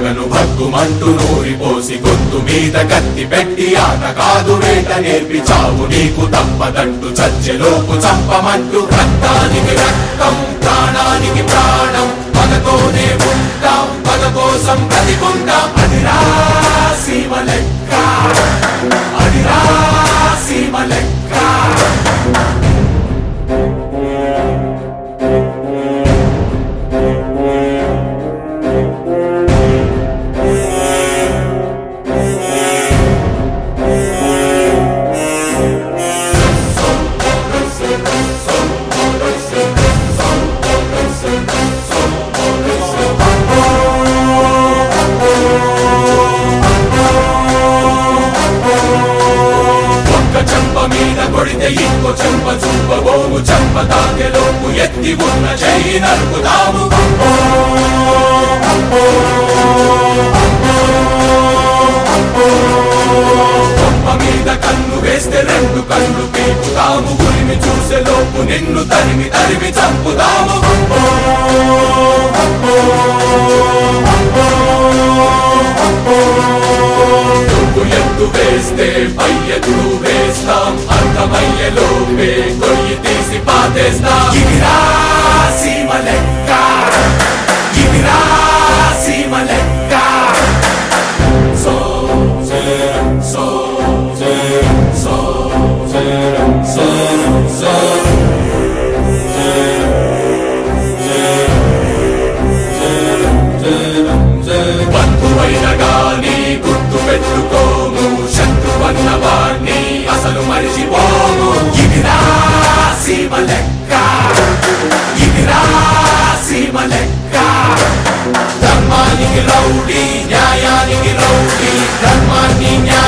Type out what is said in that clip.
పగను భగ్గుమంటూ నూరిపోసి గొంతు మీద కత్తి పెట్టి ఆట కాదు వేట నేర్పి చావు నీకు తప్పదంటూ చచ్చెలోపు చంపమంటూ రక్తానికి రక్తం ప్రాణానికి ప్రాణం పగతోనే ఉంటాం పగ కోసం బతికుంటాం అదిరా సీమ లెక్క అదిరా సీమ లెక్క ఒక్క చెంప మీద కొడితే ఇంకో చెంప చూపబోము చెంప తాగెలోపు ఎత్తి ఉన్న చెయ్యి నరుకుతాము కొంప మీద కన్ను వేస్తే రెండు కళ్ళు పీకుతాము గురిని చూసే లోపు నిన్ను తరిమి తరిమి చంపుతాము నువ్వు ఎత్తు వేస్తే పై ఎత్తు వేస్తాం అర్థమయ్యేలోపే కొయ్యి తీసి పాతేస్తాం ఇదిరా సీమ లెక్క ఇదిరా సీమ లెక్క సో సో సో సో సో సో బంధువైన గాని గుర్తు పెట్టుకోము శత్రువన్న వాణ్ణి అసలు మరిచిపోము ఇదిరా సీమ లెక్క ఇదిరా సీమ లెక్క ధర్మానికి రౌడీ న్యాయానికి రౌడీ ధర్మాన్ని న్యాయ